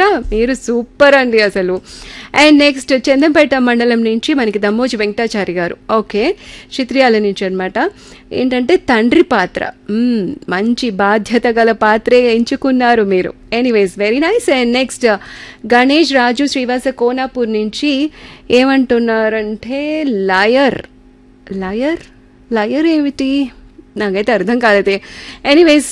మీరు సూపర్ అండి అసలు అండ్ నెక్స్ట్ చందంపేట మండలం నుంచి మనకి దమ్మోజి వెంకటాచారి గారు ఓకే చిత్రియాల నుంచి అనమాట ఏంటంటే తండ్రి పాత్ర మ్మ్, మంచి బాధ్యత గల పాత్రే ఎంచుకున్నారు మీరు anyways very nice and next Ganesh Raju Srivasa Konapur నుంచి ఏమంటున్నారంటే లయర్ లయర్ లయర్ ఏమిటి నాకైతే అర్థం కాలేదు anyways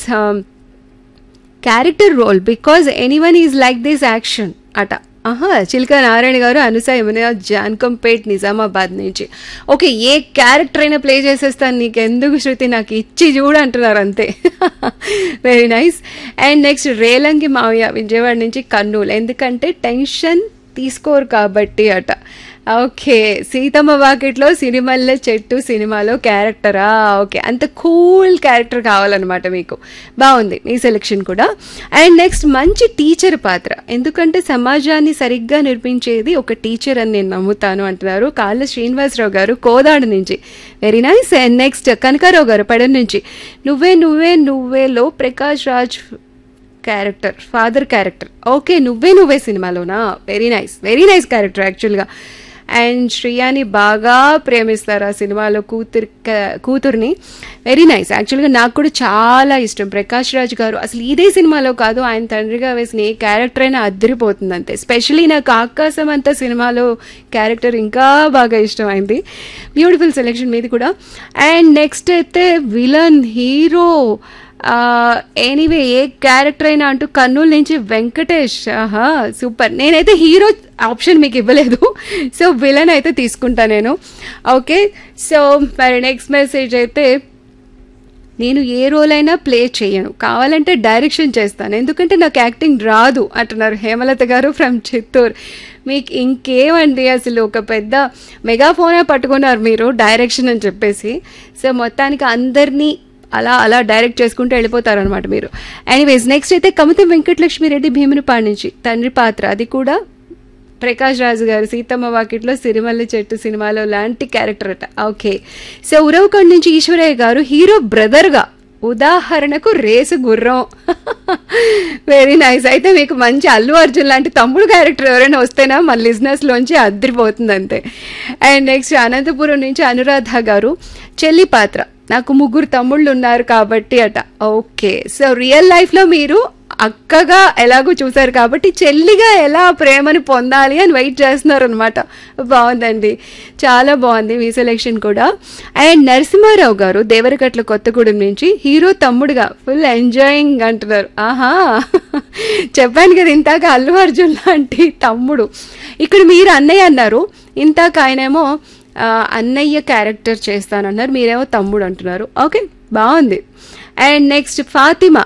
character role because anyone is like this action అట ఆహా చిల్క నారాయణ గారు అనుస యమున జాన్కంపేట్ నిజామాబాద్ నుంచి ఓకే ఏ క్యారెక్టర్ అయినా ప్లే చేసేస్తాను నీకు ఎందుకు శృతి నాకు ఇచ్చి చూడు అంటున్నారు అంతే very nice and next Relangi మావయ్య విజయవాడ నుంచి కర్నూలు ఎందుకంటే టెన్షన్ తీసుకోరు కాబట్టి అట ఓకే సీతమ్మ వాకిట్లో సినిమాల్లో చెట్టు సినిమాలో క్యారెక్టరా ఓకే అంత కూల్ క్యారెక్టర్ కావాలన్నమాట మీకు బాగుంది మీ సెలెక్షన్ కూడా అండ్ నెక్స్ట్ మంచి టీచర్ పాత్ర ఎందుకంటే సమాజాన్ని సరిగ్గా నిర్మించేది ఒక టీచర్ అని నేను నమ్ముతాను అంటున్నారు కాళ్ళ శ్రీనివాసరావు గారు కోదాడ నుంచి very nice and next Kanakarao గారు పడన్ నుంచి నువ్వే నువ్వే నువ్వేలో Prakash Raj character father character okay Nuvve Nuvve సినిమాలోనా very nice very nice character యాక్చువల్గా అండ్ శ్రేయాని బాగా ప్రేమిస్తారు ఆ సినిమాలో కూతురు కూతుర్ని వెరీ నైస్ యాక్చువల్గా నాకు కూడా చాలా ఇష్టం ప్రకాష్ రాజ్ గారు అసలు ఇదే సినిమాలో కాదు ఆయన తండ్రిగా వేసిన ఏ క్యారెక్టర్ అయినా అద్దరిపోతుంది అంతే స్పెషలీ నాకు ఆకాశం అంతా సినిమాలో క్యారెక్టర్ ఇంకా బాగా ఇష్టం అయింది బ్యూటిఫుల్ సెలెక్షన్ మీది కూడా అండ్ నెక్స్ట్ అయితే విలన్ హీరో ఎనీవే ఏ క్యారెక్టర్ అయినా అంటూ కర్నూలు నుంచి వెంకటేష్ ఆహా సూపర్ నేనైతే హీరో ఆప్షన్ మీకు ఇవ్వలేదు సో విలన్ అయితే తీసుకుంటా నేను ఓకే సో మరి నెక్స్ట్ మెసేజ్ అయితే నేను ఏ రోల్ అయినా ప్లే చేయను కావాలంటే డైరెక్షన్ చేస్తాను ఎందుకంటే నాకు యాక్టింగ్ రాదు అంటున్నారు హేమలత గారు ఫ్రమ్ చిత్తూరు మీకు ఇంకేమండి అసలు ఒక పెద్ద మెగాఫోనే పట్టుకున్నారు మీరు డైరెక్షన్ అని చెప్పేసి సో మొత్తానికి అందరినీ అలా అలా డైరెక్ట్ చేసుకుంటూ వెళ్ళిపోతారనమాట మీరు ఎనీవేస్ నెక్స్ట్ అయితే కమిత వెంకటలక్ష్మి రెడ్డి భీమునిపాడు నుంచి తండ్రి పాత్ర అది కూడా ప్రకాష్ రాజు గారు సీతమ్మ వాకిట్లో సిరిమల్లి చెట్టు సినిమాలో లాంటి క్యారెక్టర్ అట ఓకే సో ఉరవకొండ నుంచి ఈశ్వరయ్య గారు హీరో బ్రదర్గా ఉదాహరణకు రేసు గుర్రం వెరీ నైస్ అయితే మీకు మంచి అల్లు అర్జున్ లాంటి తమ్ముడు క్యారెక్టర్ ఎవరైనా వస్తేనా మన లిజినెస్ లోంచి అద్దరిపోతుంది అంతే అండ్ నెక్స్ట్ అనంతపురం నుంచి అనురాధ గారు చెల్లి పాత్ర నాకు ముగ్గురు తమ్ముళ్ళు ఉన్నారు కాబట్టి అట ఓకే సో రియల్ లైఫ్లో మీరు అక్కగా ఎలాగో చూసారు కాబట్టి చెల్లిగా ఎలా ప్రేమని పొందాలి అని వెయిట్ చేస్తున్నారు అనమాట బాగుందండి చాలా బాగుంది మీ సెలెక్షన్ కూడా అండ్ నరసింహారావు గారు దేవరకట్ల కొత్తగూడెం నుంచి హీరో తమ్ముడుగా ఫుల్ ఎంజాయింగ్ అంటున్నారు ఆహా చెప్పాను కదా ఇంతాక అల్లు అర్జున్ లాంటి తమ్ముడు ఇక్కడ మీరు అన్నయ్య అన్నారు ఇంతాక ఆయనేమో అన్నయ్య క్యారెక్టర్ చేస్తానన్నారు మీరేమో తమ్ముడు అంటున్నారు ఓకే బాగుంది and next Fatima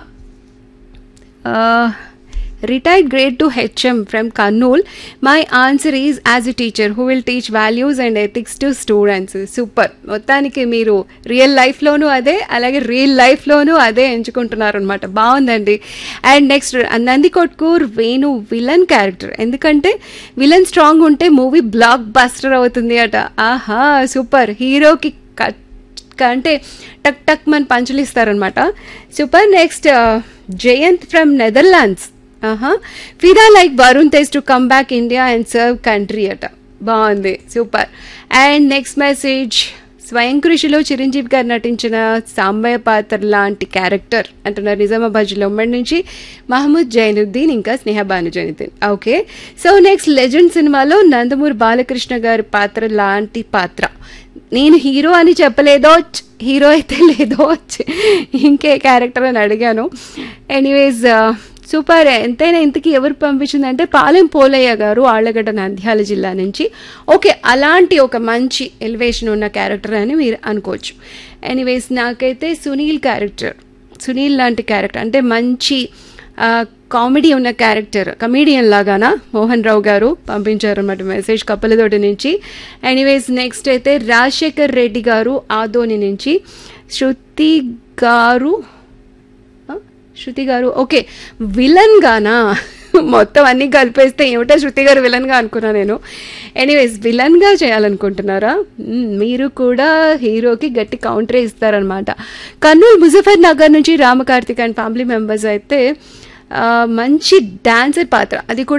retired grade two HM from Kurnool my answer is as a teacher who will teach values and ethics to students super మొత్తానికి మీరు రియల్ లైఫ్లోనూ అదే అలాగే రియల్ లైఫ్లోనూ అదే ఎంచుకుంటున్నారు అనమాట బాగుందండి and next Nandikotkur Venu villain character ఎందుకంటే విలన్ స్ట్రాంగ్ ఉంటే మూవీ బ్లాక్ బస్టర్ అవుతుంది అట ఆహా సూపర్ హీరోకి కట్ అంటే టక్ టక్ మన పంచులు ఇస్తారనమాట super next Jayanth from Netherlands ఆహా ఫిదా like Varun Tej to come back India and serve country అట బాగుంది సూపర్ అండ్ నెక్స్ట్ మెసేజ్ స్వయం కృషిలో చిరంజీవి గారు నటించిన సాంబయ్య పాత్ర లాంటి క్యారెక్టర్ అంటున్నారు నిజామాబాద్ జిల్లా ఉమ్మడి నుంచి మహమ్మద్ జైనుద్దీన్ ఇంకా Snehabanu Zainuddin okay so next legend సినిమాలో నందమూరి బాలకృష్ణ గారి పాత్ర లాంటి పాత్ర నేను హీరో అని చెప్పలేదో హీరో అయితే లేదో ఇంకే క్యారెక్టర్ అని అడిగాను ఎనీవేస్ సూపర్ ఎంతైనా ఇంతకీ ఎవరు పంపించిందంటే పాలెం పోలయ్య గారు ఆళ్లగడ్డ నంద్యాల జిల్లా నుంచి ఓకే అలాంటి ఒక మంచి ఎలివేషన్ ఉన్న క్యారెక్టర్ అని మీరు అనుకోవచ్చు ఎనీవేస్ నాకైతే సునీల్ క్యారెక్టర్ సునీల్ లాంటి క్యారెక్టర్ అంటే మంచి కామెడీ ఉన్న క్యారెక్టర్ కమీడియన్ లాగానా మోహన్ రావు గారు పంపించారు అనమాట మెసేజ్ కప్పలతోటి నుంచి ఎనీవేస్ నెక్స్ట్ అయితే రాజశేఖర్ రెడ్డి గారు ఆదోని నుంచి శృతి గారు శృతి గారు ఓకే విలన్ గానా మొత్తం అన్ని కలిపేస్తే ఏమిటో శృతి గారు విలన్గా అనుకున్నా నేను ఎనీవేస్ విలన్గా చేయాలనుకుంటున్నారా మీరు కూడా హీరోకి గట్టి కౌంటరే ఇస్తారనమాట కర్నూలు ముజఫర్ నగర్ నుంచి రామకార్తిక్ అండ్ ఫ్యామిలీ మెంబర్స్ అయితే మంచి డాన్సర్ పాత్ర అది కూడా